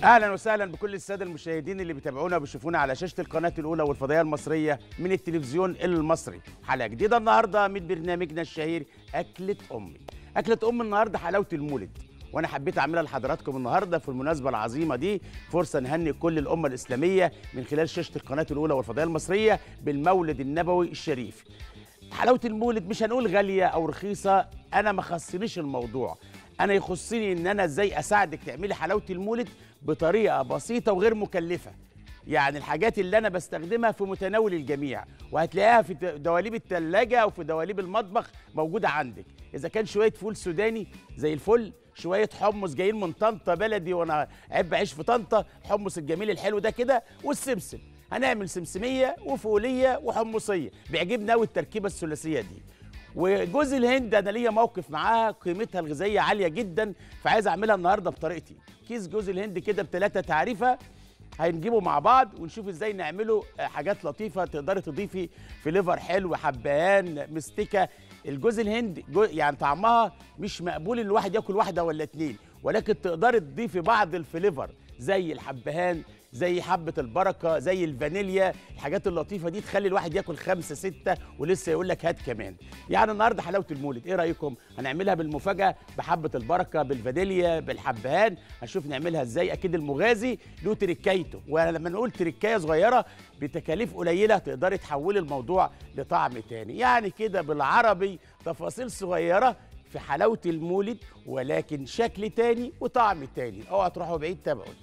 اهلا وسهلا بكل الساده المشاهدين اللي بيتابعونا وبيشوفونا على شاشه القناه الاولى والفضائيه المصريه من التلفزيون المصري حلقه جديده النهارده من برنامجنا الشهير اكله امي اكله ام النهارده حلاوه المولد وانا حبيت اعملها لحضراتكم النهارده في المناسبه العظيمه دي فرصه نهنئ كل الامه الاسلاميه من خلال شاشه القناه الاولى والفضائيه المصريه بالمولد النبوي الشريف حلاوه المولد مش هنقول غاليه او رخيصه انا ما خصنيش الموضوع انا يخصني ان انا ازاي اساعدك تعملي حلاوه المولد بطريقه بسيطه وغير مكلفه يعني الحاجات اللي انا بستخدمها في متناول الجميع وهتلاقيها في دواليب الثلاجه او في دواليب المطبخ موجوده عندك اذا كان شويه فول سوداني زي الفل شويه حمص جايين من طنطا بلدي وانا عيب عيش في طنطا الحمص الجميل الحلو ده كده والسمسم هنعمل سمسميه وفوليه وحمصيه بيعجبني قوي التركيبه الثلاثيه دي وجوز الهند انا ليا موقف معاها قيمتها الغذائيه عاليه جدا فعايز اعملها النهارده بطريقتي كيس جوز الهند كده بثلاثه تعريفه هنجيبه مع بعض ونشوف ازاي نعمله حاجات لطيفه تقدري تضيفي في ليفر حلو حبهان مستكه الجوز الهند جو يعني طعمها مش مقبول ان الواحد ياكل واحده ولا اتنين ولكن تقدري تضيفي بعض الفليفر زي الحبهان زي حبة البركة زي الفانيليا الحاجات اللطيفة دي تخلي الواحد ياكل خمسة ستة ولسه يقول لك هات كمان يعني النهاردة حلاوة المولد ايه رأيكم هنعملها بالمفاجأة بحبة البركة بالفانيليا بالحبهان هنشوف نعملها ازاي اكيد المغازي له تركايته ولما نقول تركاية صغيرة بتكاليف قليلة تقدري تحولي الموضوع لطعم تاني يعني كده بالعربي تفاصيل صغيرة في حلاوة المولد ولكن شكل تاني وطعم تاني اوعى تروحوا بعيد تابعوني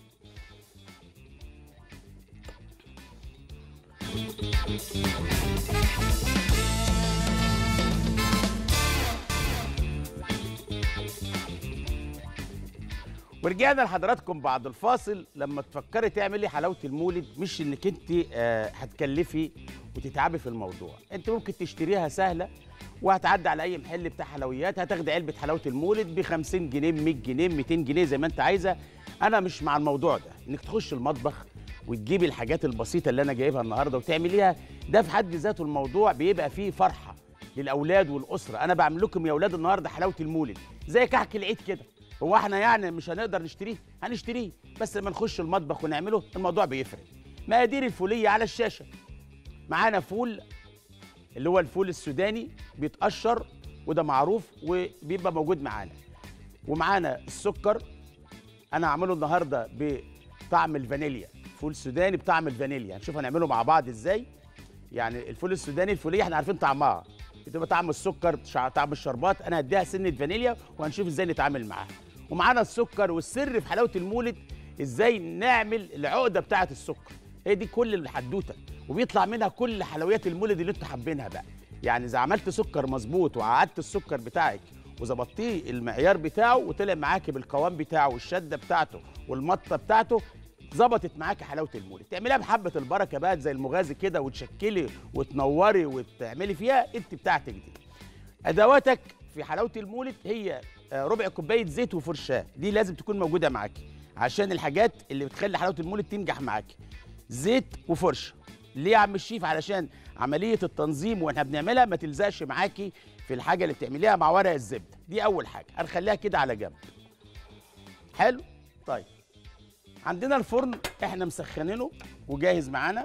ورجعنا لحضراتكم بعد الفاصل لما تفكري تعملي حلاوه المولد مش انك انت آه هتكلفي وتتعبي في الموضوع انت ممكن تشتريها سهله وهتعدي على اي محل بتاع حلويات هتاخدي علبه حلاوه المولد ب 50 جنيه 100 جنيه 200 جنيه زي ما انت عايزه انا مش مع الموضوع ده انك تخش المطبخ وتجيبي الحاجات البسيطه اللي انا جايبها النهارده وتعمليها ده في حد ذاته الموضوع بيبقى فيه فرحه للاولاد والاسره انا بعمل لكم يا اولاد النهارده حلاوه المولد زي كحك العيد كده هو احنا يعني مش هنقدر نشتريه هنشتريه بس لما نخش المطبخ ونعمله الموضوع بيفرق مقادير الفوليه على الشاشه معانا فول اللي هو الفول السوداني بيتقشر وده معروف وبيبقى موجود معانا ومعانا السكر انا هعمله النهارده بطعم الفانيليا فول سوداني بطعم الفانيليا هنشوف هنعمله مع بعض ازاي يعني الفول السوداني الفوليه احنا عارفين طعمها بتبقى طعم السكر طعم الشربات انا هديها سنه فانيليا وهنشوف ازاي نتعامل معاها ومعانا السكر والسر في حلاوه المولد ازاي نعمل العقده بتاعه السكر هي دي كل الحدوته وبيطلع منها كل حلويات المولد اللي انتوا حابينها بقى يعني اذا عملت سكر مظبوط وقعدت السكر بتاعك وظبطتيه المعيار بتاعه وطلع معاكي بالقوام بتاعه والشده بتاعته والمطه بتاعته ظبطت معاكي حلاوه المولد تعمليها بحبه البركه بقى زي المغازي كده وتشكلي وتنوري وتعملي فيها انت بتاعتك دي ادواتك في حلاوه المولد هي ربع كوبايه زيت وفرشاه دي لازم تكون موجوده معاكي عشان الحاجات اللي بتخلي حلاوه المولد تنجح معاكي زيت وفرشه ليه يا عم الشيف علشان عمليه التنظيم واحنا بنعملها ما تلزقش معاكي في الحاجه اللي بتعمليها مع ورق الزبده دي اول حاجه هنخليها كده على جنب حلو طيب عندنا الفرن احنا مسخنينه وجاهز معانا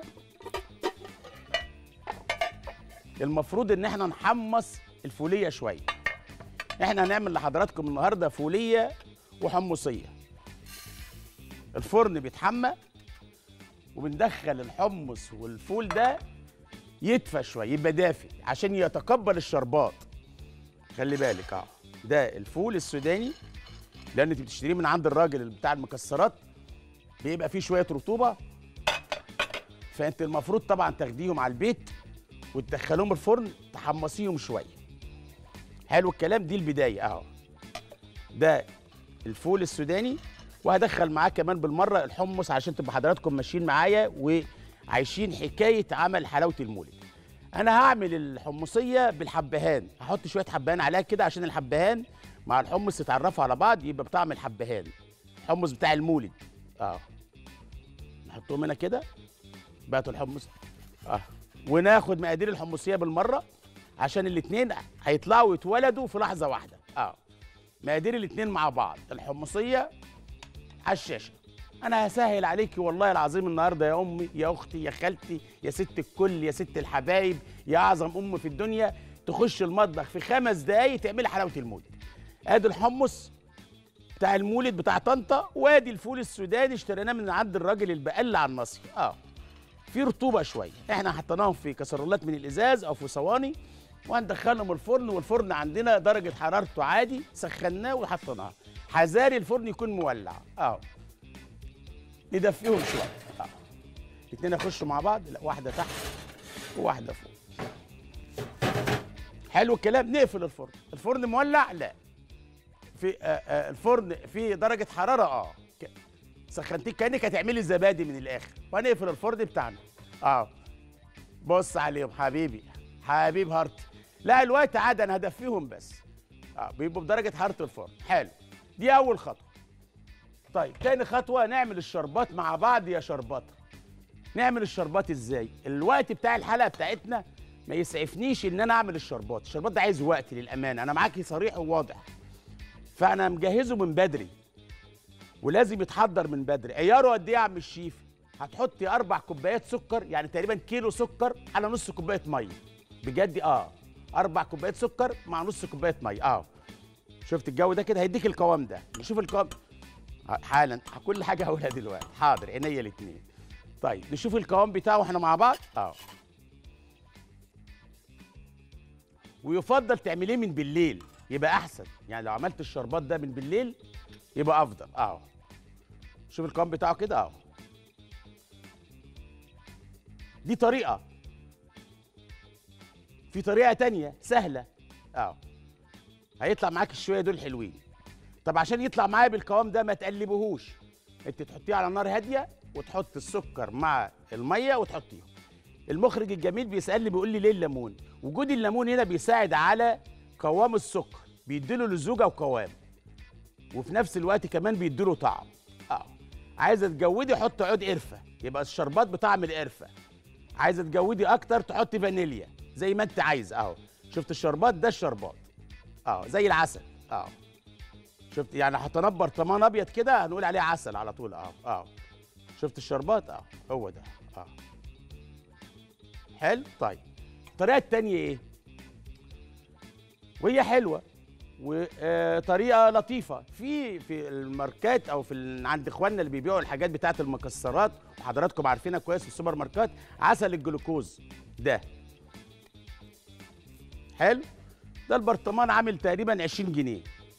المفروض ان احنا نحمص الفوليه شويه احنا هنعمل لحضراتكم النهارده فوليه وحمصيه الفرن بيتحمى وبندخل الحمص والفول ده يدفى شويه يبقى دافي عشان يتقبل الشربات خلي بالك اه ده الفول السوداني لان انت بتشتريه من عند الراجل بتاع المكسرات بيبقى فيه شويه رطوبه فانت المفروض طبعا تاخديهم على البيت وتدخلوهم الفرن تحمصيهم شويه حلو الكلام دي البدايه اهو ده الفول السوداني وهدخل معاه كمان بالمره الحمص عشان تبقى حضراتكم ماشيين معايا وعايشين حكايه عمل حلاوه المولد انا هعمل الحمصيه بالحبهان هحط شويه حبهان عليها كده عشان الحبهان مع الحمص يتعرفوا على بعض يبقى بطعم الحبهان الحمص بتاع المولد اه نحطهم هنا كده بقتوا الحمص اه وناخد مقادير الحمصيه بالمره عشان الاثنين هيطلعوا ويتولدوا في لحظه واحده اه مقادير الاثنين مع بعض الحمصيه على الشاشه انا هسهل عليكي والله العظيم النهارده يا امي يا اختي يا خالتي يا ست الكل يا ست الحبايب يا اعظم ام في الدنيا تخش المطبخ في خمس دقايق تعملي حلاوه المولد ادي الحمص بتاع المولد بتاع طنطا وادي الفول السوداني اشتريناه من عند الراجل البقال على النصر اه في رطوبه شويه احنا حطيناهم في كسرولات من الازاز او في صواني وهندخلهم الفرن والفرن عندنا درجه حرارته عادي سخناه وحطيناه حذاري الفرن يكون مولع اه ندفيهم شويه اه الاثنين يخشوا مع بعض لا واحده تحت وواحده فوق حلو الكلام نقفل الفرن الفرن مولع لا في آه آه الفرن في درجه حراره اه ك- سخنتيه كانك هتعملي زبادي من الاخر وهنقفل الفرن بتاعنا اه بص عليهم حبيبي حبيب هارتي لا الوقت عادي انا هدفيهم بس اه بيبقوا بدرجه حراره الفرن حلو دي اول خطوه طيب تاني خطوه نعمل الشربات مع بعض يا شربات نعمل الشربات ازاي الوقت بتاع الحلقه بتاعتنا ما يسعفنيش ان انا اعمل الشربات الشربات ده عايز وقت للامانه انا معاكي صريح وواضح فانا مجهزه من بدري ولازم يتحضر من بدري عياره قد ايه يا عم الشيف هتحطي اربع كوبايات سكر يعني تقريبا كيلو سكر على نص كوبايه ميه بجد اه اربع كوبايات سكر مع نص كوبايه ميه اه شفت الجو ده كده هيديك القوام ده نشوف القوام آه، حالا كل حاجه هقولها دلوقتي حاضر عينيا الاثنين طيب نشوف القوام بتاعه واحنا مع بعض اه ويفضل تعمليه من بالليل يبقى احسن يعني لو عملت الشربات ده من بالليل يبقى افضل اه شوف القوام بتاعه كده اه دي طريقه في طريقه تانية سهله اه هيطلع معاك الشويه دول حلوين طب عشان يطلع معايا بالقوام ده ما تقلبهوش انت تحطيه على نار هاديه وتحط السكر مع الميه وتحطيهم المخرج الجميل بيسالني بيقول لي ليه الليمون وجود الليمون هنا بيساعد على قوام السكر بيديله لزوجه وقوام وفي نفس الوقت كمان بيديله طعم اه عايزه تجودي حط عود قرفه يبقى الشربات بطعم القرفه عايزه تجودي اكتر تحطي فانيليا زي ما انت عايز اهو شفت الشربات ده الشربات اه زي العسل اه شفت يعني حطيناه ببرطمان ابيض كده هنقول عليه عسل على طول اه اه شفت الشربات اه هو ده اه حلو طيب الطريقه التانية ايه وهي حلوه وطريقه لطيفه في في الماركات او في ال- عند اخواننا اللي بيبيعوا الحاجات بتاعه المكسرات وحضراتكم عارفينها كويس في السوبر ماركت عسل الجلوكوز ده حلو ده البرطمان عامل تقريبا 20 جنيه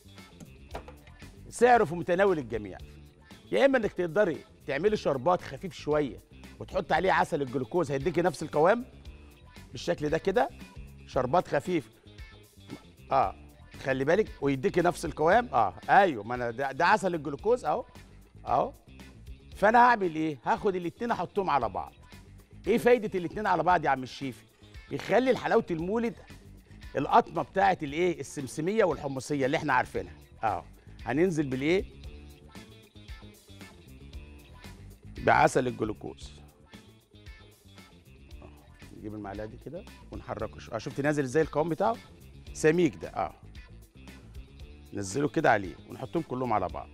سعره في متناول الجميع يا اما انك تقدري تعملي شربات خفيف شويه وتحط عليه عسل الجلوكوز هيديكي نفس القوام بالشكل ده كده شربات خفيف اه خلي بالك ويديكي نفس القوام اه ايوه ما انا ده, ده عسل الجلوكوز اهو اهو فانا هعمل ايه هاخد الاتنين احطهم على بعض ايه فايده الاتنين على بعض يا عم الشيف بيخلي حلاوه المولد القطمه بتاعه الايه السمسميه والحمصيه اللي احنا عارفينها اه هننزل بالايه بعسل الجلوكوز آه، نجيب المعلقه دي كده ونحركه شويه اه شفت نازل ازاي القوام بتاعه سميك ده اه نزله كده عليه ونحطهم كلهم على بعض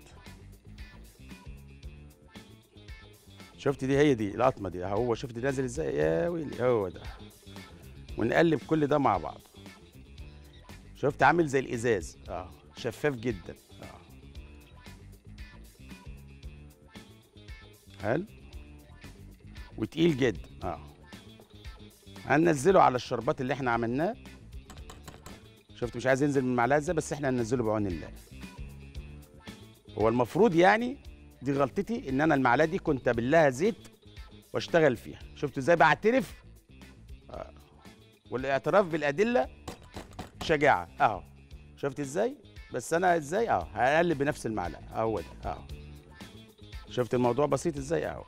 شفت دي هي دي القطمه دي اهو هو شفت نازل ازاي يا ويلي هو ده ونقلب كل ده مع بعض شفت عامل زي الازاز اه شفاف جدا اه حلو وتقيل جدا اه هننزله على الشربات اللي احنا عملناه شفت مش عايز ينزل من المعلقه ازاي بس احنا هننزله بعون الله هو المفروض يعني دي غلطتي ان انا المعلقه دي كنت ابلها زيت واشتغل فيها شفت ازاي بعترف آه. والاعتراف بالادله شجاعه اهو شفت ازاي بس انا ازاي اه هقلب بنفس المعلقه اهو ده اهو شفت الموضوع بسيط ازاي اهو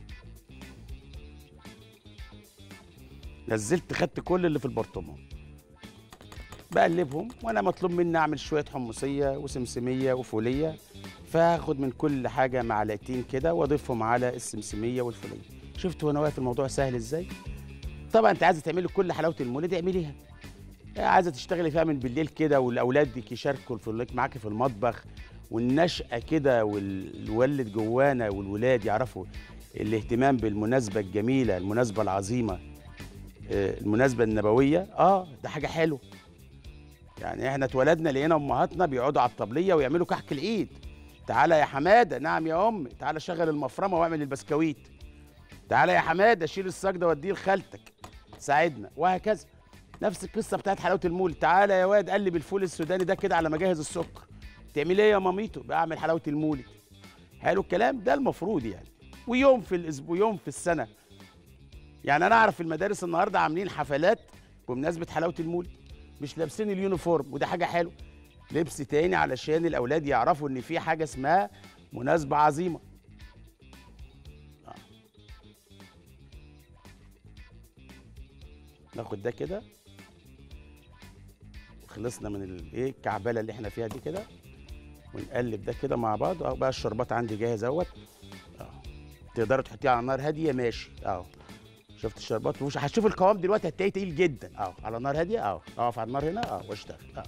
نزلت خدت كل اللي في البرطمان بقلبهم وانا مطلوب مني اعمل شويه حمصيه وسمسميه وفوليه فهاخد من كل حاجه معلقتين كده واضيفهم على السمسميه والفوليه شفت وانا واقف الموضوع سهل ازاي طبعا انت عايزه تعملي كل حلاوه المولد اعمليها عايزه تشتغلي فيها من بالليل كده والاولادك يشاركوا في معاكي في المطبخ والنشأة كده والولد جوانا والولاد يعرفوا الاهتمام بالمناسبة الجميلة المناسبة العظيمة آه، المناسبة النبوية اه ده حاجة حلوة يعني احنا اتولدنا لقينا امهاتنا بيقعدوا على الطبلية ويعملوا كحك العيد تعالى يا حمادة نعم يا أم تعالى شغل المفرمة واعمل البسكويت تعالى يا حمادة شيل الصاج ده وديه لخالتك ساعدنا وهكذا نفس القصة بتاعت حلاوة المول تعالى يا واد قلب الفول السوداني ده كده على ما اجهز السكر تعمل ايه يا ماميتو بعمل حلاوة المولد حلو الكلام ده المفروض يعني ويوم في الاسبوع يوم في السنه يعني انا اعرف في المدارس النهارده عاملين حفلات بمناسبه حلاوه المولد مش لابسين اليونيفورم وده حاجه حلوه لبس تاني علشان الاولاد يعرفوا ان في حاجه اسمها مناسبه عظيمه آه. ناخد ده كده خلصنا من الايه الكعبله اللي احنا فيها دي كده ونقلب ده كده مع بعض اهو بقى الشربات عندي جاهز اهوت تقدري تحطيه على نار هاديه ماشي اهو شفت الشربات ومش هتشوف القوام دلوقتي هتلاقيه تقيل جدا اهو على نار هاديه اهو اقف على النار هنا اهو واشتغل اهو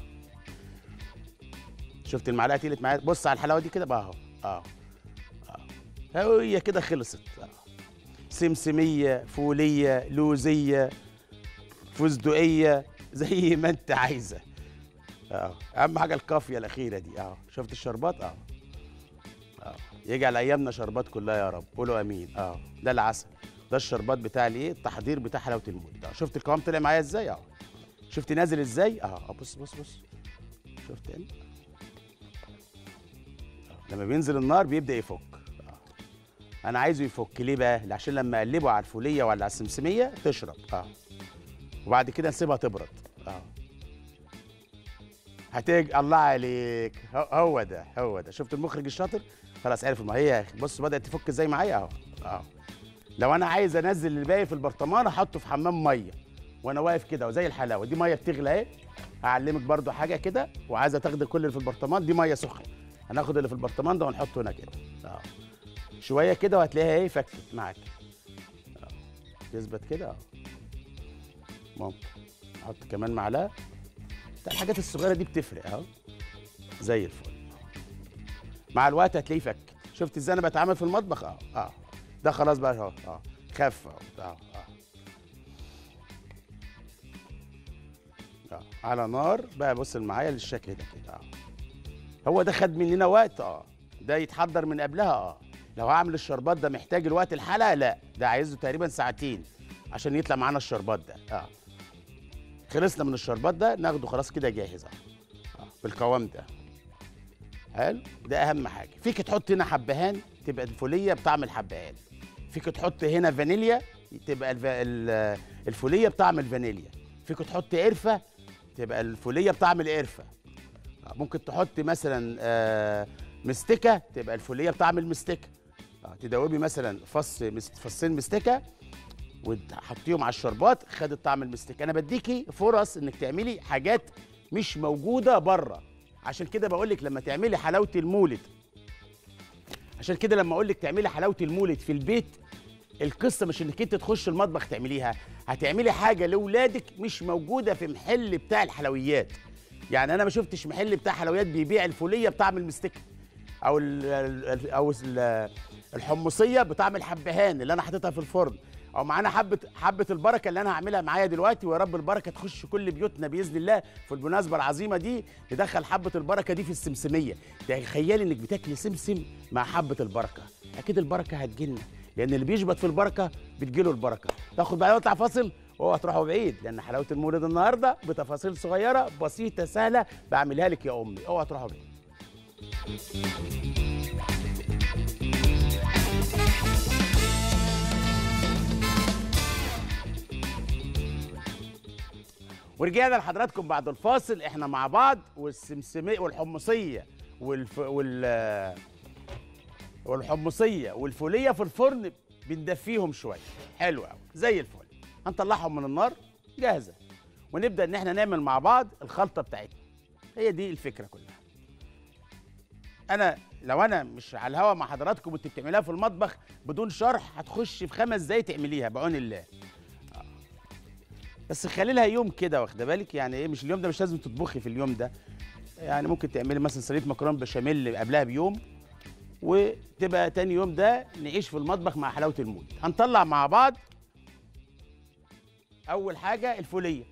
شفت المعلقه تقلت معايا بص على الحلاوه دي كده بقى اهو اهو اهو هي كده خلصت اهو سمسميه فوليه لوزيه فستقيه زي ما انت عايزه اه اهم حاجه القافيه الاخيره دي اه شفت الشربات اه اه يجعل ايامنا شربات كلها يا رب قولوا امين اه ده العسل ده الشربات بتاع الايه التحضير بتاع حلاوه المولد اه شفت القوام طلع معايا ازاي اه شفت نازل ازاي اه اه بص بص بص شفت انت آه. لما بينزل النار بيبدا يفك آه. انا عايزه يفك ليه بقى عشان لما اقلبه على الفوليه ولا على السمسميه تشرب اه وبعد كده نسيبها تبرد اه هتيج الله عليك هو- هو ده هو ده شفت المخرج الشاطر خلاص عرف ما هي بص بدات تفك ازاي معايا اهو اهو لو انا عايز انزل الباقي في البرطمان احطه في حمام ميه وانا واقف كده وزي الحلاوه دي ميه بتغلى اهي هعلمك برضو حاجه كده وعايزه تاخدي كل اللي في البرطمان دي ميه سخنه هناخد اللي في البرطمان ده ونحطه هنا كده اه شويه كده وهتلاقيها ايه فكت معاك اه تثبت كده اه ممكن نحط كمان معلقه ده الحاجات الصغيره دي بتفرق اهو زي الفل مع الوقت هتلاقيه فك شفت ازاي انا بتعامل في المطبخ اه اه ده خلاص بقى اهو اه خف اهو اه اه اه على نار بقى بص معايا للشكل ده كده اه هو ده خد مننا وقت اه ده يتحضر من قبلها اه لو هعمل الشربات ده محتاج الوقت الحلقه لا ده عايزه تقريبا ساعتين عشان يطلع معانا الشربات ده اه خلصنا من الشربات ده ناخده خلاص كده جاهز اهو آه، بالقوام ده حلو ده اهم حاجه فيك تحط هنا حبهان تبقى الفوليه بطعم الحبهان فيك تحط هنا فانيليا تبقى الف... ال- الفوليه بطعم الفانيليا فيك تحط قرفه تبقى الفوليه بطعم القرفه آه، ممكن تحط مثلا آه، مستكه تبقى الفوليه بطعم المستكه آه، تدوبي مثلا فص مست... فصين مستكه وتحطيهم على الشربات خدت طعم المستك انا بديكي فرص انك تعملي حاجات مش موجوده بره عشان كده بقول لك لما تعملي حلاوه المولد عشان كده لما اقول لك تعملي حلاوه المولد في البيت القصه مش انك انت تخش المطبخ تعمليها هتعملي حاجه لاولادك مش موجوده في محل بتاع الحلويات يعني انا ما شفتش محل بتاع حلويات بيبيع الفوليه بطعم المستكه او ال ال او ال الحمصيه بطعم الحبهان اللي انا حاططها في الفرن او معانا حبه حبه البركه اللي انا هعملها معايا دلوقتي ويا رب البركه تخش كل بيوتنا باذن الله في المناسبه العظيمه دي ندخل حبه البركه دي في السمسميه تخيلي انك بتاكلي سمسم مع حبه البركه اكيد البركه هتجيلنا لان اللي بيشبط في البركه بتجيله البركه تاخد بقى وطلع فاصل اوعى تروحوا بعيد لان حلاوه المولد النهارده بتفاصيل صغيره بسيطه سهله بعملها لك يا امي اوعى تروحوا بعيد ورجعنا لحضراتكم بعد الفاصل احنا مع بعض والسمسميه والحمصيه والف... وال والحمصيه والفوليه في الفرن بندفيهم شويه حلو قوي زي الفل هنطلعهم من النار جاهزه ونبدا ان احنا نعمل مع بعض الخلطه بتاعتنا هي دي الفكره كلها انا لو انا مش على الهوا مع حضراتكم وانت بتعمليها في المطبخ بدون شرح هتخش في خمس دقايق تعمليها بعون الله بس خلي لها يوم كده واخده بالك يعني ايه مش اليوم ده مش لازم تطبخي في اليوم ده يعني ممكن تعملي مثلا صينيه مكرونه بشاميل قبلها بيوم وتبقى تاني يوم ده نعيش في المطبخ مع حلاوه المولد هنطلع مع بعض اول حاجه الفوليه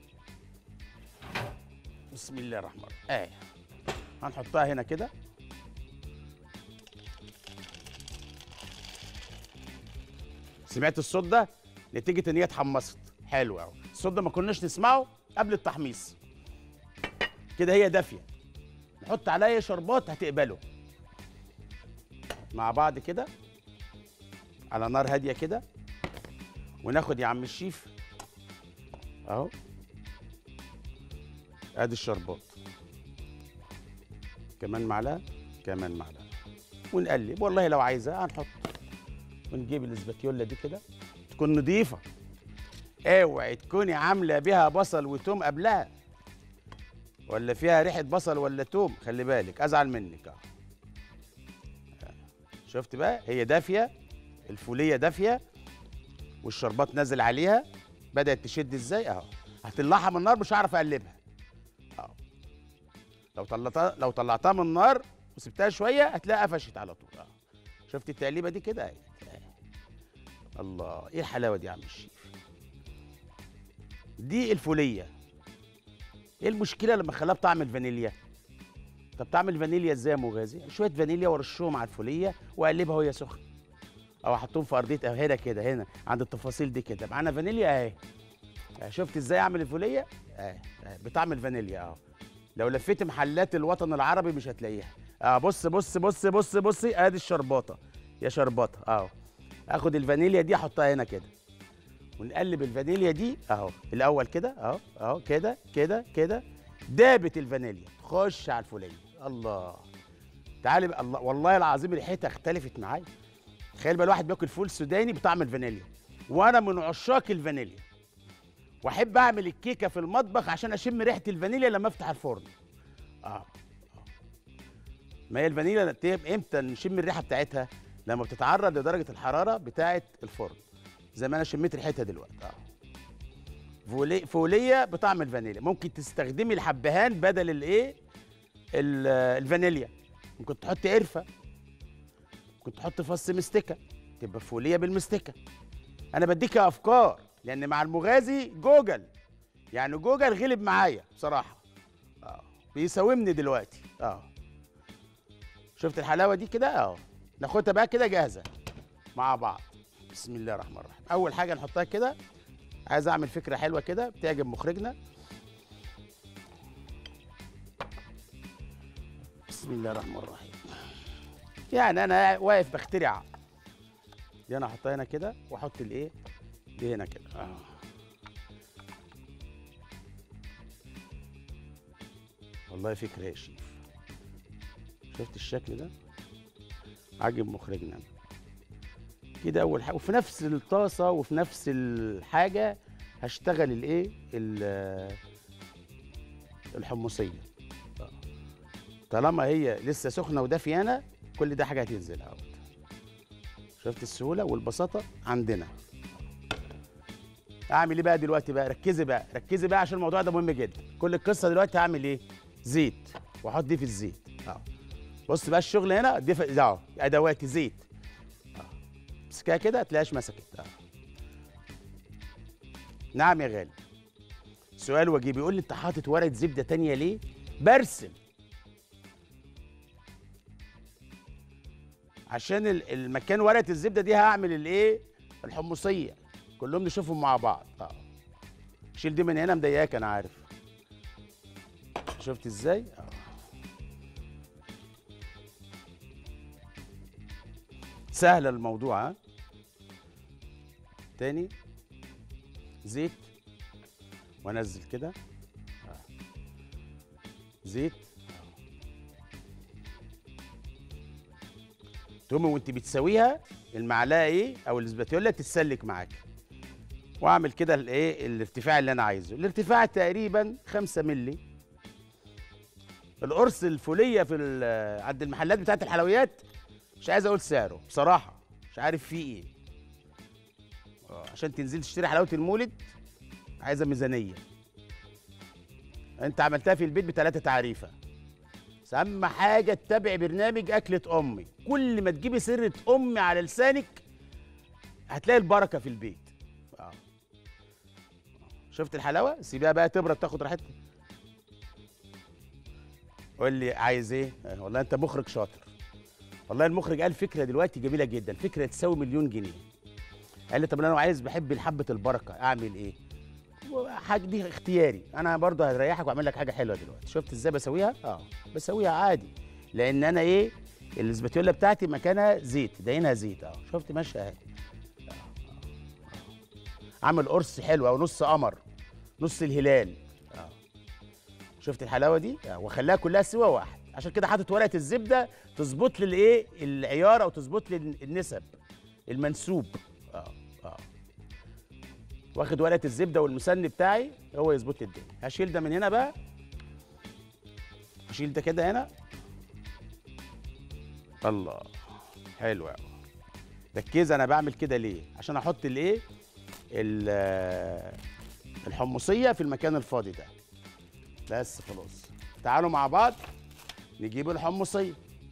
بسم الله الرحمن الرحيم اهي هنحطها هنا كده سمعت الصوت ده نتيجه ان هي اتحمصت حلو قوي الصوت ده ما كناش نسمعه قبل التحميص كده هي دافيه نحط عليها شربات هتقبله مع بعض كده على نار هاديه كده وناخد يا عم الشيف اهو ادي الشربات كمان معلقه كمان معلقه ونقلب والله لو عايزه هنحط ونجيب الاسباتيولا دي كده تكون نظيفه اوعي تكوني عامله بيها بصل وتوم قبلها ولا فيها ريحه بصل ولا توم خلي بالك ازعل منك اه شفت بقى هي دافيه الفوليه دافيه والشربات نازل عليها بدات تشد ازاي اهو هتطلعها من النار مش هعرف اقلبها اهو لو طلعتها لو طلعتها من النار وسبتها شويه هتلاقيها قفشت على طول اهو شفت التقليبه دي كده اهي أهي. الله ايه الحلاوه دي يا عم الشيف دي الفوليه ايه المشكله لما اخليها بطعم الفانيليا طب تعمل فانيليا ازاي يا مغازي شويه فانيليا وارشهم على الفوليه واقلبها وهي سخنه او احطهم في ارضيه أو هنا كده هنا عند التفاصيل دي كده معانا فانيليا اهي أهي. شفت ازاي اعمل الفوليه اهي أهي. بطعم الفانيليا اهو لو لفيت محلات الوطن العربي مش هتلاقيها اه بص بص بص بص بصي ادي الشرباطه يا شرباطه اهو اخد الفانيليا دي احطها هنا كده ونقلب الفانيليا دي اهو الاول كده اهو اهو كده كده كده دابت الفانيليا تخش على الفوليه الله تعالي بقى الله والله العظيم ريحتها اختلفت معايا تخيل بقى الواحد بياكل فول سوداني بطعم الفانيليا وانا من عشاق الفانيليا واحب اعمل الكيكه في المطبخ عشان اشم ريحه الفانيليا لما افتح الفرن اه آه. ما هي الفانيليا تب- امتى نشم الريحه بتاعتها لما بتتعرض لدرجه الحراره بتاعه الفرن زي ما انا شميت ريحتها دلوقتي اه فولي فوليه بطعم الفانيليا ممكن تستخدمي الحبهان بدل الايه ال- الفانيليا ممكن تحط قرفه ممكن تحط فص مستكه تبقى فوليه بالمستكه انا بديك افكار لان مع المغازي جوجل يعني جوجل غلب معايا بصراحه اه بيساومني دلوقتي اه شفت الحلاوه دي كده اه ناخدها بقى كده جاهزه مع بعض بسم الله الرحمن الرحيم اول حاجه نحطها كده عايز اعمل فكره حلوه كده بتعجب مخرجنا بسم الله الرحمن الرحيم يعني انا واقف بخترع دي انا احطها هنا كده واحط الايه دي هنا كده آه. والله فكره يا شيف شفت الشكل ده عاجب مخرجنا كده اول حاجه وفي نفس الطاسه وفي نفس الحاجه هشتغل الايه ال- الحمصيه آه. طالما هي لسه سخنه ودافيانه كل ده حاجه هتنزل اهو شفت السهوله والبساطه عندنا اعمل ايه بقى دلوقتي بقى ركزي بقى ركزي بقى عشان الموضوع ده مهم جدا كل القصه دلوقتي هعمل ايه زيت واحط دي في الزيت اه بص بقى الشغل هنا دي في اهو ادواتي زيت اه امسكها كده هتلاقيهاش مسكت اه نعم يا غالي سؤال وجيه بيقول لي انت حاطط ورقه زبده تانية ليه برسم عشان ال- المكان ورقه الزبده دي هعمل الايه الحمصيه كلهم نشوفهم مع بعض اه شيل دي من هنا مضايقاك انا عارف شفت ازاي اه سهل الموضوع ها تاني زيت وانزل كده آه. زيت تقومي وانت بتسويها المعلقه ايه او الاسباتيولا تتسلك معاك واعمل كده الايه الارتفاع اللي انا عايزه الارتفاع تقريبا 5 مللي القرص الفوليه في ال- عند المحلات بتاعت الحلويات مش عايز اقول سعره بصراحه مش عارف فيه ايه آه، عشان تنزل تشتري حلاوه المولد عايزه ميزانيه انت عملتها في البيت بثلاثه تعريفه بس اهم حاجه تتابعي برنامج اكله امي كل ما تجيبي سره امي على لسانك هتلاقي البركه في البيت اه شفت الحلاوه سيبيها بقى تبرد تاخد راحتها قول لي عايز ايه آه، والله انت مخرج شاطر والله المخرج قال فكره دلوقتي جميله جدا فكره تساوي مليون جنيه قال لي طب انا لو عايز بحب حبه البركه اعمل ايه حاجه دي اختياري انا برضه هريحك واعمل لك حاجه حلوه دلوقتي شفت ازاي بسويها اه بسويها عادي لان انا ايه الاسباتيولا بتاعتي مكانها زيت داينها زيت اه شفت ماشيه اهي آه، آه، آه. عامل قرص حلو او نص قمر نص الهلال اه شفت الحلاوه دي آه. واخليها كلها سوا واحد عشان كده حاطط ورقه الزبده تظبط لي الايه العيار او تظبط لي النسب المنسوب اه اه واخد ورقه الزبده والمسن بتاعي هو يظبط لي الدنيا هشيل ده من هنا بقى هشيل ده كده هنا الله حلو قوي ركز انا بعمل كده ليه عشان احط الايه ال- الحمصيه في المكان الفاضي ده بس خلاص تعالوا مع بعض نجيب الحمصيه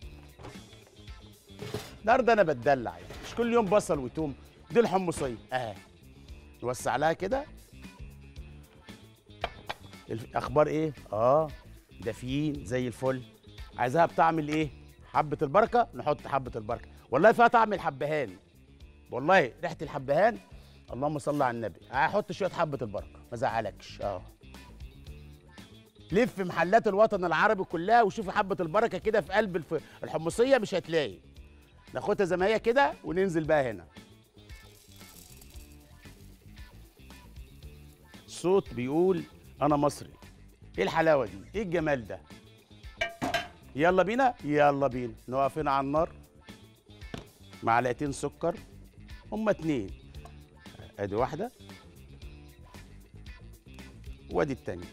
النهارده انا بتدلع يعني مش كل يوم بصل وتوم دي الحمصيه اهي نوسع لها كده الف- اخبار ايه اه دافيين زي الفل عايزاها بطعم الايه حبه البركه نحط حبه البركه والله فيها طعم الحبهان والله ريحه الحبهان اللهم صل على النبي هحط شويه حبه البركه ما زعلكش اه لف محلات الوطن العربي كلها وشوف حبه البركه كده في قلب الف... الحمصيه مش هتلاقي ناخدها زي ما هي كده وننزل بقى هنا صوت بيقول انا مصري ايه الحلاوه دي ايه الجمال ده يلا بينا يلا بينا نقف هنا على النار معلقتين سكر هما اتنين ادي واحده وادي التانيه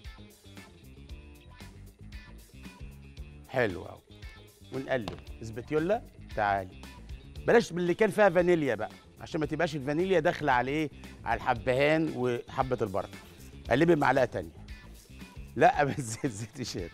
حلو قوي ونقلب اسبتيولا تعالي بلاش باللي كان فيها فانيليا بقى عشان ما تبقاش الفانيليا داخله على ايه على الحبهان وحبه البركه قلبي بمعلقه تانية لا بس زيت زيت شير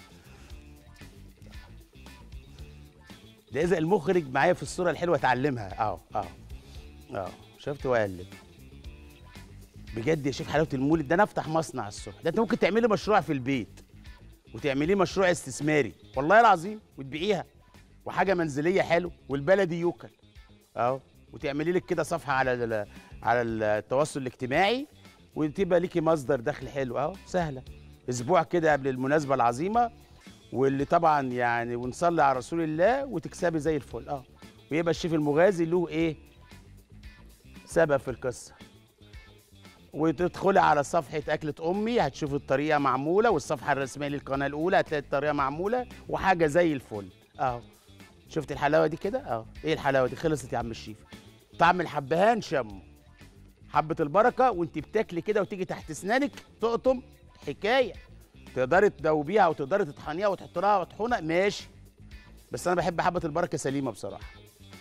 ده اذا المخرج معايا في الصوره الحلوه اتعلمها اهو اهو اهو شفت واقلب بجد يا شيف حلاوه المولد ده انا افتح مصنع الصبح ده انت ممكن تعملي مشروع في البيت وتعمليه مشروع استثماري والله العظيم وتبيعيها وحاجه منزليه حلو والبلدي يوكل اهو وتعملي لك كده صفحه على ال- على التواصل الاجتماعي وتبقى ليكي مصدر دخل حلو اهو سهله اسبوع كده قبل المناسبه العظيمه واللي طبعا يعني ونصلي على رسول الله وتكسبي زي الفل اه ويبقى الشيف المغازي له ايه سبب في القصه وتدخلي على صفحة أكلة أمي هتشوفي الطريقة معمولة والصفحة الرسمية للقناة الأولى هتلاقي الطريقة معمولة وحاجة زي الفل أهو شفت الحلاوة دي كده أهو إيه الحلاوة دي خلصت يا عم الشيف طعم الحبهان شمه حبة البركة وأنت بتاكلي كده وتيجي تحت أسنانك تقطم حكاية تقدري تدوبيها وتقدري تطحنيها وتحط لها مطحونة ماشي بس أنا بحب حبة البركة سليمة بصراحة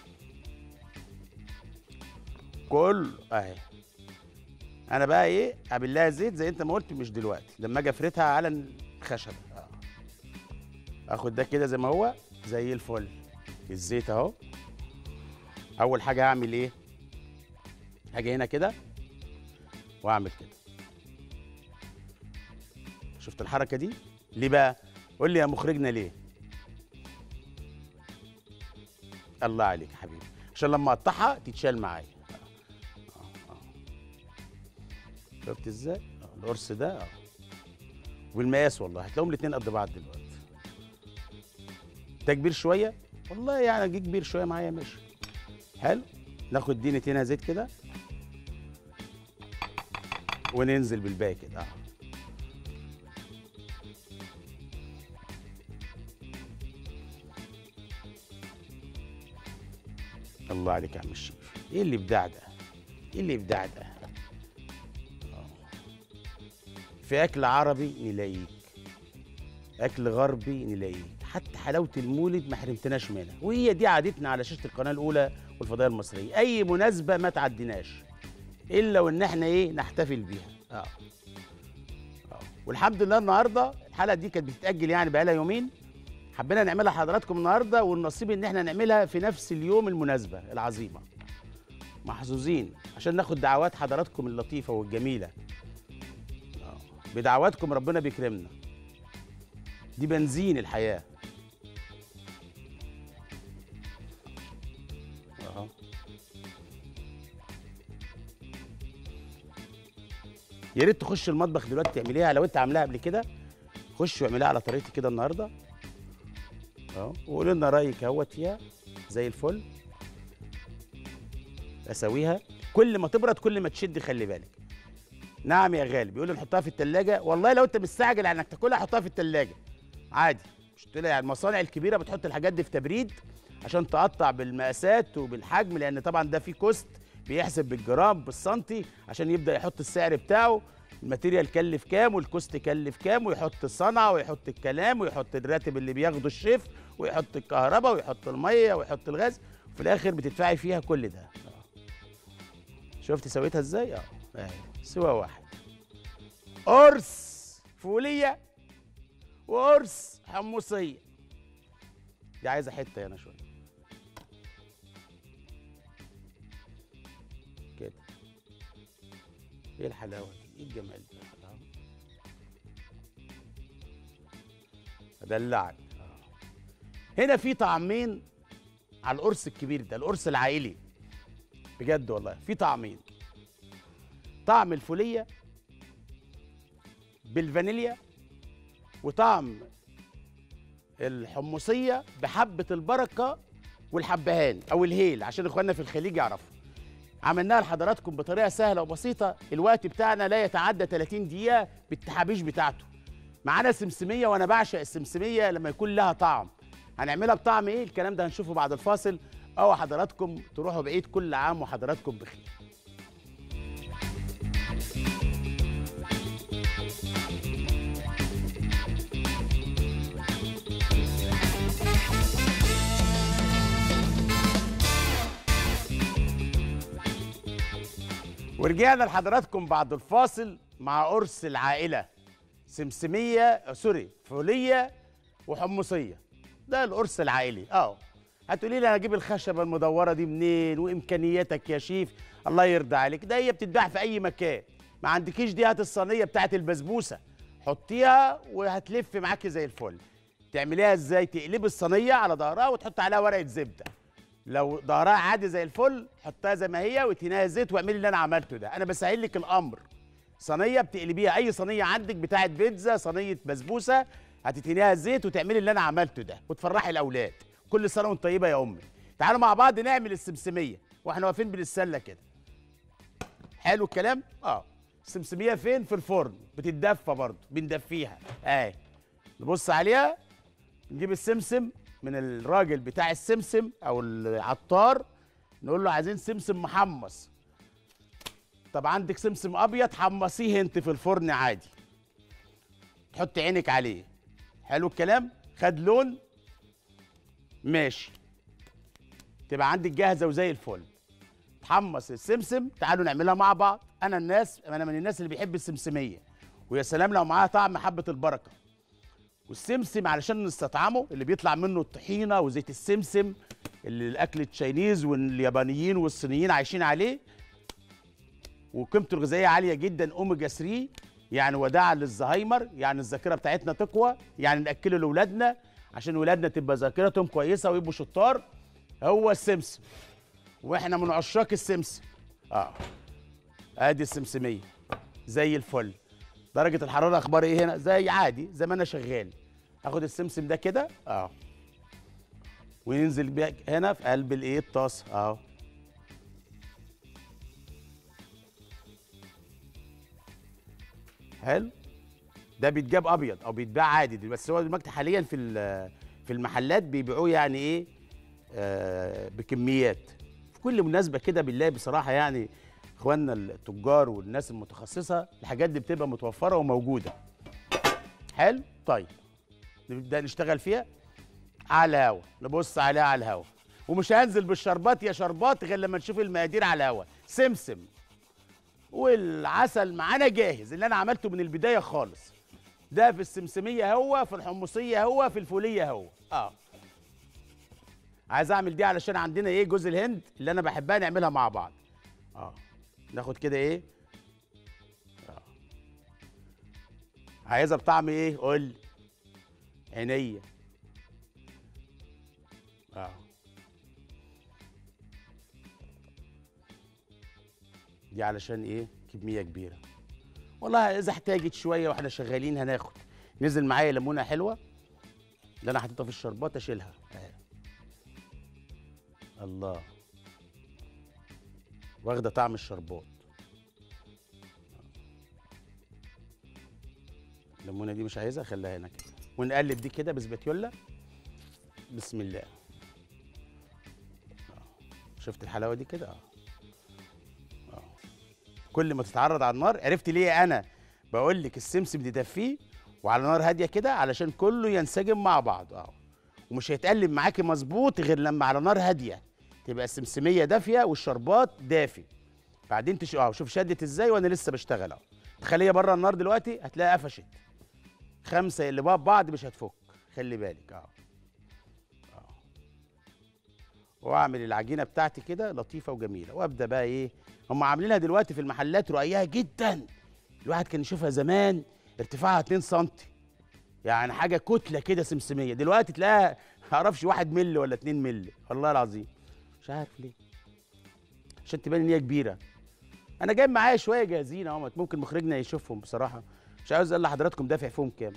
كله أهي انا بقى ايه اعمل لها زيت زي انت ما قلت مش دلوقتي لما اجي افردها على الخشبه اه اخد ده كده زي ما هو زي الفل الزيت اهو اول حاجه هعمل ايه هاجي هنا كده واعمل كده شفت الحركه دي ليه بقى قول لي يا مخرجنا ليه الله عليك يا حبيبي عشان لما اقطعها تتشال معايا شفت ازاي؟ آه، القرص ده اه والمقاس والله هتلاقيهم الاثنين قد بعض دلوقتي ده كبير شويه والله يعني جه كبير شويه معايا ماشي حلو ناخد دينتين زيت كده وننزل بالباقي كده اه الله عليك يا عم الشيف ايه اللي ابداع ده ايه اللي ابداع ده في اكل عربي نلاقيك اكل غربي نلاقيك حتى حلاوه المولد ما حرمتناش منها وهي دي عادتنا على شاشه القناه الاولى والفضائيه المصريه اي مناسبه ما تعديناش الا وان احنا ايه نحتفل بيها اه اه والحمد لله النهارده الحلقه دي كانت بتتاجل يعني بقالها يومين حبينا نعملها لحضراتكم النهارده والنصيب ان احنا نعملها في نفس اليوم المناسبه العظيمه محظوظين عشان ناخد دعوات حضراتكم اللطيفه والجميله آه، بدعواتكم ربنا بيكرمنا دي بنزين الحياه أهو. يا ريت تخش المطبخ دلوقتي تعمليها لو انت عاملاها قبل كده خش واعمليها على طريقتي كده النهارده اهو وقول لنا رايك اهوت فيها زي الفل اسويها كل ما تبرد كل ما تشد خلي بالك نعم يا غالي بيقول لي نحطها في التلاجة والله لو انت مستعجل على انك تاكلها حطها في التلاجة عادي مش تقول يعني المصانع الكبيره بتحط الحاجات دي في تبريد عشان تقطع بالمقاسات وبالحجم لان طبعا ده فيه كوست بيحسب بالجرام بالسنتي عشان يبدا يحط السعر بتاعه الماتيريال كلف كام والكوست كلف كام ويحط الصنعه ويحط الكلام ويحط الراتب اللي بياخده الشيف ويحط الكهرباء ويحط الميه ويحط الغاز وفي الاخر بتدفعي فيها كل ده شفت سويتها ازاي اه اهي سوا واحد قرص فوليه وقرص حمصيه دي عايزه حته هنا شويه كده ايه الحلاوه دي ايه الجمال ده آه. ادلعك آه. هنا في طعمين على القرص الكبير ده القرص العائلي بجد والله في طعمين طعم الفوليه بالفانيليا وطعم الحمصيه بحبه البركه والحبهان او الهيل عشان اخواننا في الخليج يعرفوا عملناها لحضراتكم بطريقه سهله وبسيطه الوقت بتاعنا لا يتعدى 30 دقيقه بالتحابيش بتاعته معانا سمسميه وانا بعشق السمسميه لما يكون لها طعم هنعملها بطعم ايه الكلام ده هنشوفه بعد الفاصل او حضراتكم تروحوا بعيد كل عام وحضراتكم بخير ورجعنا لحضراتكم بعد الفاصل مع قرص العائله سمسميه آه، سوري فوليه وحمصيه ده القرص العائلي اه هتقولي لي انا اجيب الخشبه المدوره دي منين وامكانياتك يا شيف الله يرضى عليك ده هي بتتباع في اي مكان ما عندكيش دي هات الصينيه بتاعت البسبوسه حطيها وهتلف معاكي زي الفل تعمليها ازاي تقلبي الصينيه على ظهرها وتحط عليها ورقه زبده لو ظهرها عادي زي الفل حطها زي ما هي وتنها زيت واعملي اللي انا عملته ده انا بسهل لك الامر صينيه بتقلبيها اي صينيه عندك بتاعت بيتزا صينيه بسبوسه هتتنيها زيت وتعملي اللي انا عملته ده وتفرحي الاولاد كل سنه وانت طيبه يا امي تعالوا مع بعض نعمل السمسميه واحنا واقفين بنتسلى كده حلو الكلام اه السمسميه فين في الفرن بتتدفى برضه بندفيها اهي نبص عليها نجيب السمسم من الراجل بتاع السمسم او العطار نقول له عايزين سمسم محمص طب عندك سمسم ابيض حمصيه انت في الفرن عادي تحط عينك عليه حلو الكلام خد لون ماشي تبقى عندك جاهزه وزي الفل تحمص السمسم تعالوا نعملها مع بعض انا الناس انا من الناس اللي بيحب السمسميه ويا سلام لو معاها طعم حبه البركه والسمسم علشان نستطعمه اللي بيطلع منه الطحينه وزيت السمسم اللي الاكل التشاينيز واليابانيين والصينيين عايشين عليه وقيمته الغذائيه عاليه جدا اوميجا 3 يعني وداعا للزهايمر يعني الذاكره بتاعتنا تقوى يعني ناكله لاولادنا عشان ولادنا تبقى ذاكرتهم كويسه ويبقوا شطار هو السمسم واحنا من عشاق السمسم اه ادي السمسميه زي الفل درجه الحراره اخبار ايه هنا زي عادي زي ما انا شغال هاخد السمسم ده كده اه وينزل بيها هنا في قلب الايه الطاسه اهو حلو ده بيتجاب ابيض او بيتباع عادي دي بس هو دلوقتي حاليا في ال- في المحلات بيبيعوه يعني ايه آه بكميات في كل مناسبه كده بالله بصراحه يعني اخواننا التجار والناس المتخصصه الحاجات دي بتبقى متوفره وموجوده حلو طيب نبدا نشتغل فيها على الهوا نبص عليها على الهوا ومش هنزل بالشربات يا شربات غير لما نشوف المقادير على الهوا سمسم والعسل معانا جاهز اللي انا عملته من البدايه خالص ده في السمسميه هو في الحمصيه هو في الفوليه هو اه عايز اعمل دي علشان عندنا ايه جوز الهند اللي انا بحبها نعملها مع بعض اه ناخد كده ايه آه. عايزها بطعم ايه قول لي. عينيا اه دي علشان ايه كميه كبيره والله اذا احتاجت شويه واحنا شغالين هناخد نزل معايا ليمونه حلوه اللي انا حاططها في الشربات اشيلها آه. الله واخده طعم الشربات الليمونه دي مش عايزها خليها هنا كده ونقلب دي كده بسباتيولا بسم الله آه. شفت الحلاوه دي كده اه آه. كل ما تتعرض على النار عرفت ليه انا بقول لك السمسم تدفيه وعلى نار هاديه كده علشان كله ينسجم مع بعض اه ومش هيتقلب معاكي مظبوط غير لما على نار هاديه تبقى السمسميه دافيه والشربات دافي بعدين تش... اه شوف شدت ازاي وانا لسه بشتغل اهو تخليها بره النار دلوقتي هتلاقيها قفشت خمسه اللي بقى ببعض مش هتفك خلي بالك اه اه واعمل العجينه بتاعتي كده لطيفه وجميله وابدا بقى ايه هم عاملينها دلوقتي في المحلات رقيقه جدا الواحد كان يشوفها زمان ارتفاعها 2 سم يعني حاجه كتله كده سمسميه دلوقتي تلاقيها ما اعرفش 1 مللي ولا 2 مللي والله العظيم مش عارف ليه عشان تبان ان هي كبيره انا جايب معايا شويه جاهزين اهو ممكن مخرجنا يشوفهم بصراحه مش عاوز اقول لحضراتكم دافع فيهم كام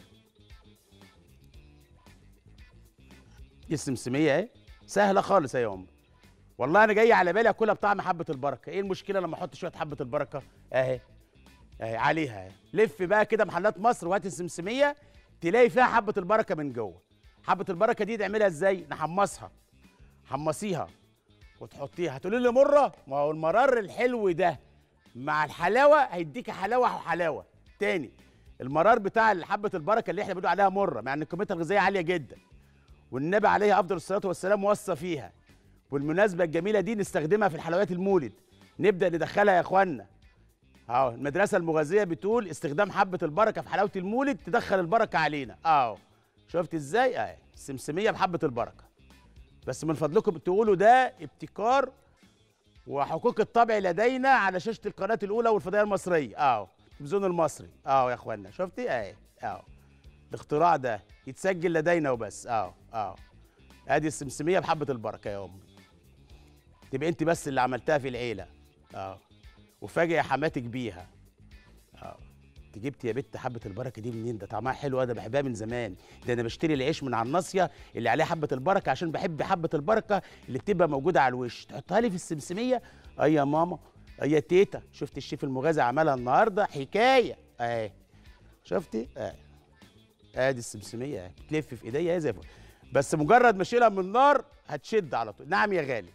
دي السمسميه اهي سهله خالص يا عمر والله انا جاي على بالي اكلها بطعم حبه البركه ايه المشكله لما احط شويه حبه البركه اهي اهي عليها اهي لف بقى كده محلات مصر وهات السمسميه تلاقي فيها حبه البركه من جوه حبه البركه دي تعملها ازاي نحمصها حمصيها وتحطيها هتقولي لي مره ما هو المرار الحلو ده مع الحلاوه هيديكي حلاوه وحلاوه تاني المرار بتاع حبه البركه اللي احنا بنقول عليها مره مع ان قيمتها الغذائيه عاليه جدا والنبي عليه افضل الصلاه والسلام وصى فيها والمناسبه الجميله دي نستخدمها في الحلويات المولد نبدا ندخلها يا اخوانا اهو المدرسه المغذيه بتقول استخدام حبه البركه في حلاوه المولد تدخل البركه علينا اهو شفت ازاي اهي السمسميه بحبه البركه بس من فضلكم تقولوا ده ابتكار وحقوق الطبع لدينا على شاشه القناه الاولى والفضائيه المصريه اهو التلفزيون المصري اهو يا اخوانا شفتي اهي اهو الاختراع ده يتسجل لدينا وبس اهو اهو ادي السمسميه بحبه البركه يا امي تبقى انت بس اللي عملتها في العيله اه وفاجئ حماتك بيها اه انت جبت يا بت حبه البركه دي منين ده طعمها حلو انا بحبها من زمان ده انا بشتري العيش من على الناصيه اللي عليه حبه البركه عشان بحب حبه البركه اللي بتبقى موجوده على الوش تحطها لي في السمسميه اي يا ماما اي يا تيتا شفت الشيف المغازي عملها النهارده حكايه اهي شفتي اهي ادي السمسميه اهي بتلف في ايديا زي الفل بس مجرد ما اشيلها من النار هتشد على طول نعم يا غالي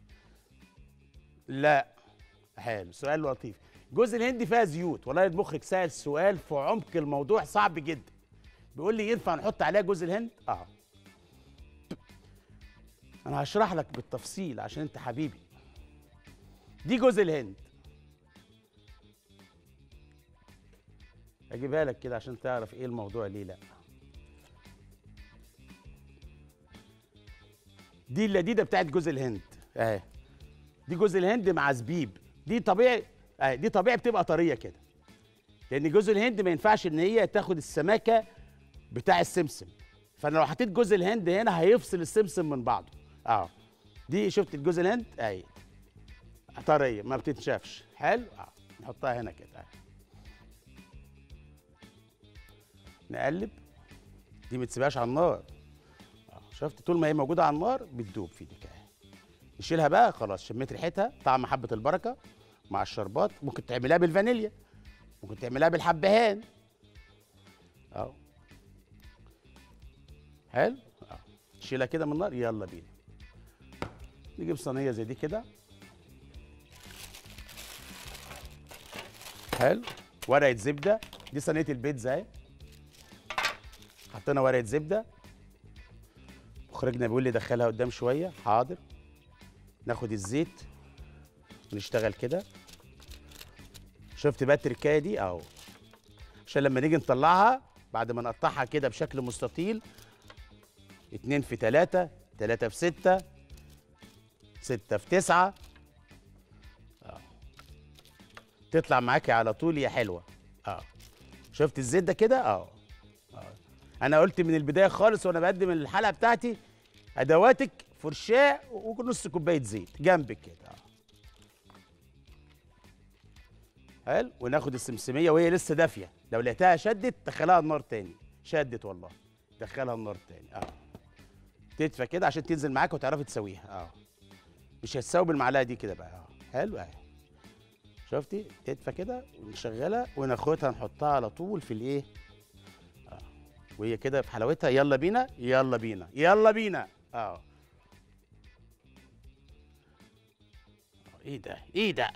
لا حلو سؤال لطيف جوز الهند فيها زيوت والله المخرج سأل سؤال في عمق الموضوع صعب جدا بيقول لي ينفع نحط عليها جوز الهند اه انا هشرح لك بالتفصيل عشان انت حبيبي دي جوز الهند اجيبها لك كده عشان تعرف ايه الموضوع ليه لا دي اللذيذه بتاعت جوز الهند اهي دي جوز الهند مع زبيب دي طبيعي اهي دي طبيعي بتبقى طريه كده لان جوز الهند ما ينفعش ان هي تاخد السماكه بتاع السمسم فانا لو حطيت جوز الهند هنا هيفصل السمسم من بعضه اه دي شفت الجوز الهند اهي طريه ما بتتشافش حلو اه نحطها هنا كده اهي نقلب دي ما تسيبهاش على النار اه شفت طول ما هي موجوده على النار بتدوب في ايدك اهي نشيلها بقى خلاص شميت ريحتها طعم حبه البركه مع الشربات ممكن تعملها بالفانيليا ممكن تعملها بالحبهان اهو حلو اه نشيلها كده من النار يلا بينا نجيب صينيه زي دي كده حلو ورقه زبده دي صينيه البيتزا اهي حطينا ورقه زبده مخرجنا بيقول لي دخلها قدام شويه حاضر ناخد الزيت ونشتغل كده شفت بقى التركايه دي اهو عشان لما نيجي نطلعها بعد ما نقطعها كده بشكل مستطيل اتنين في تلاتة تلاتة في ستة ستة في تسعة اه تطلع معاكي على طول يا حلوة اه شفت الزيت ده كده اه آه. انا قلت من البداية خالص وانا بقدم الحلقة بتاعتي ادواتك فرشاة ونص كوباية زيت جنبك كده اه حلو وناخد السمسميه وهي لسه دافيه لو لقيتها شدت دخلها النار تاني شدت والله دخلها النار تاني اه تدفى كده عشان تنزل معاك وتعرفي تسويها اه مش هتساوي بالمعلقه دي كده بقى اه حلو اهي شفتي تدفى كده ونشغلها وناخدها نحطها على طول في الايه اه وهي كده في حلاوتها يلا بينا يلا بينا يلا بينا اه آه، ايه ده ايه ده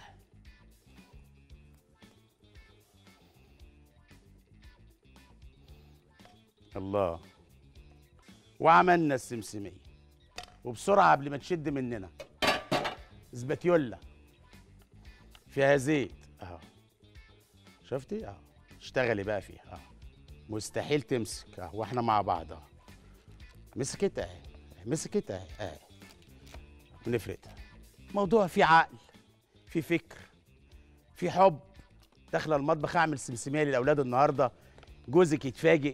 الله وعملنا السمسمية وبسرعة قبل ما تشد مننا زباتيولا فيها زيت اهو شفتي اهو اشتغلي بقى فيها اهو مستحيل تمسك اهو واحنا مع بعض اهو مسكت اهي مسكت اهي اهي ونفردها موضوع فيه عقل فيه فكر فيه حب داخله المطبخ اعمل سمسميه للاولاد النهارده جوزك يتفاجئ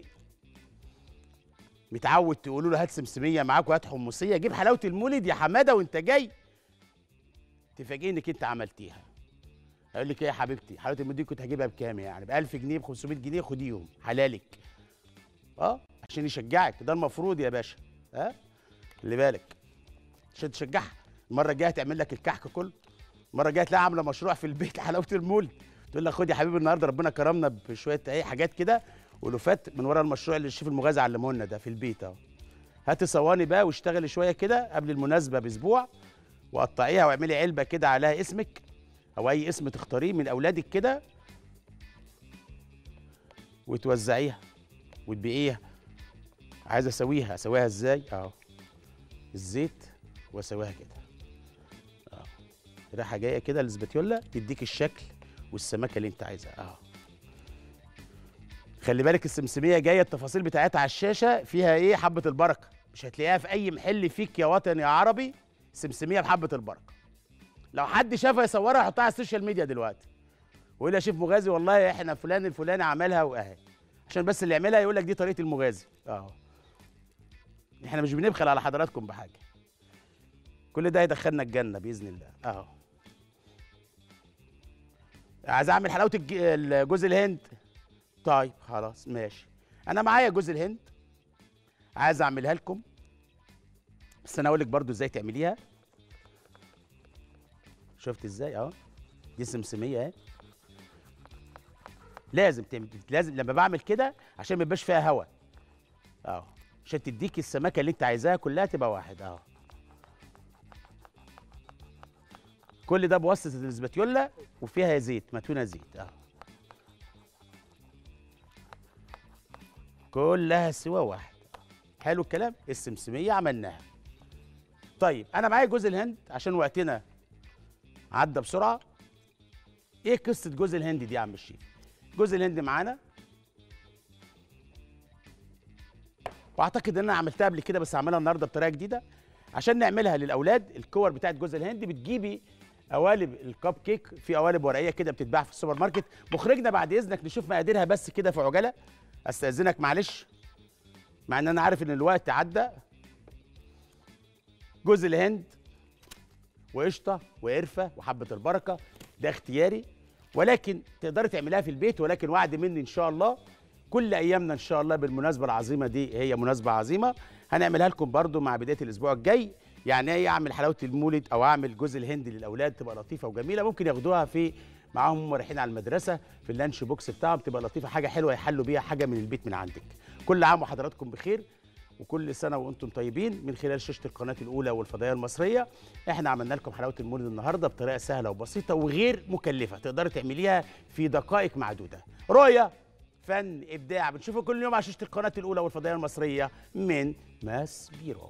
متعود تقولوا له هات سمسميه معاك وهات حمصيه جيب حلاوه المولد يا حماده وانت جاي تفاجئني انك انت عملتيها هقول لك ايه يا حبيبتي حلاوه المولد دي كنت هجيبها بكام يعني ب 1000 جنيه ب 500 جنيه خديهم حلالك اه عشان يشجعك ده المفروض يا باشا ها أه؟ خلي بالك عشان تشجعها المره الجايه تعمل لك الكحك كله المره الجايه تلاقي عامله مشروع في البيت حلاوه المولد تقول لك خد يا حبيبي النهارده ربنا كرمنا بشويه ايه حاجات كده ولفات من ورا المشروع اللي الشيف المغازي علمه لنا ده في البيت اهو هاتي صواني بقى واشتغلي شويه كده قبل المناسبه باسبوع وقطعيها واعملي علبه كده عليها اسمك او اي اسم تختاريه من اولادك كده وتوزعيها وتبيعيها عايز اسويها اسويها ازاي اهو الزيت واسويها كده اهو ريحه جايه كده الاسباتيولا تديك الشكل والسمكه اللي انت عايزها اهو خلي بالك السمسميه جايه التفاصيل بتاعتها على الشاشه فيها ايه حبه البركه مش هتلاقيها في اي محل فيك يا وطن يا عربي سمسميه بحبه البركه لو حد شافها يصورها يحطها على السوشيال ميديا دلوقتي ويقول يا شيف مغازي والله احنا فلان الفلاني عملها واهي عشان بس اللي يعملها يقول لك دي طريقه المغازي اهو احنا مش بنبخل على حضراتكم بحاجه كل ده هيدخلنا الجنه باذن الله اهو عايز اعمل حلاوه الج- جوز الهند طيب خلاص ماشي انا معايا جوز الهند عايز اعملها لكم بس انا اقول لك برضو ازاي تعمليها شفت ازاي اهو دي سمسميه اهي لازم تعمل لازم لما بعمل كده عشان ما يبقاش فيها هواء اهو عشان تديك السمكه اللي انت عايزاها كلها تبقى واحد اهو كل ده بواسطه الاسباتيولا وفيها زيت متونه زيت اهو كلها سوا واحد حلو الكلام السمسميه عملناها طيب انا معايا جوز الهند عشان وقتنا عدى بسرعه ايه قصه جوز الهند دي يا عم الشيف جوز الهند معانا واعتقد ان انا عملتها قبل كده بس هعملها النهارده بطريقه جديده عشان نعملها للاولاد الكور بتاعت جوز الهند بتجيبي قوالب الكب كيك في قوالب ورقيه كده بتتباع في السوبر ماركت مخرجنا بعد اذنك نشوف مقاديرها بس كده في عجاله استاذنك معلش مع ان انا عارف ان الوقت عدى جوز الهند وقشطه وقرفه وحبه البركه ده اختياري ولكن تقدري تعمليها في البيت ولكن وعد مني ان شاء الله كل ايامنا ان شاء الله بالمناسبه العظيمه دي هي مناسبه عظيمه هنعملها لكم برضو مع بدايه الاسبوع الجاي يعني ايه اعمل حلاوه المولد او اعمل جوز الهند للاولاد تبقى لطيفه وجميله ممكن ياخدوها في معاهم هم رايحين على المدرسه في اللانش بوكس بتاعهم تبقى لطيفه حاجه حلوه يحلوا بيها حاجه من البيت من عندك كل عام وحضراتكم بخير وكل سنه وانتم طيبين من خلال شاشه القناه الاولى والفضائيه المصريه احنا عملنا لكم حلاوه المولد النهارده بطريقه سهله وبسيطه وغير مكلفه تقدري تعمليها في دقائق معدوده رؤيه فن ابداع بنشوفه كل يوم على شاشه القناه الاولى والفضائيه المصريه من ماس بيرو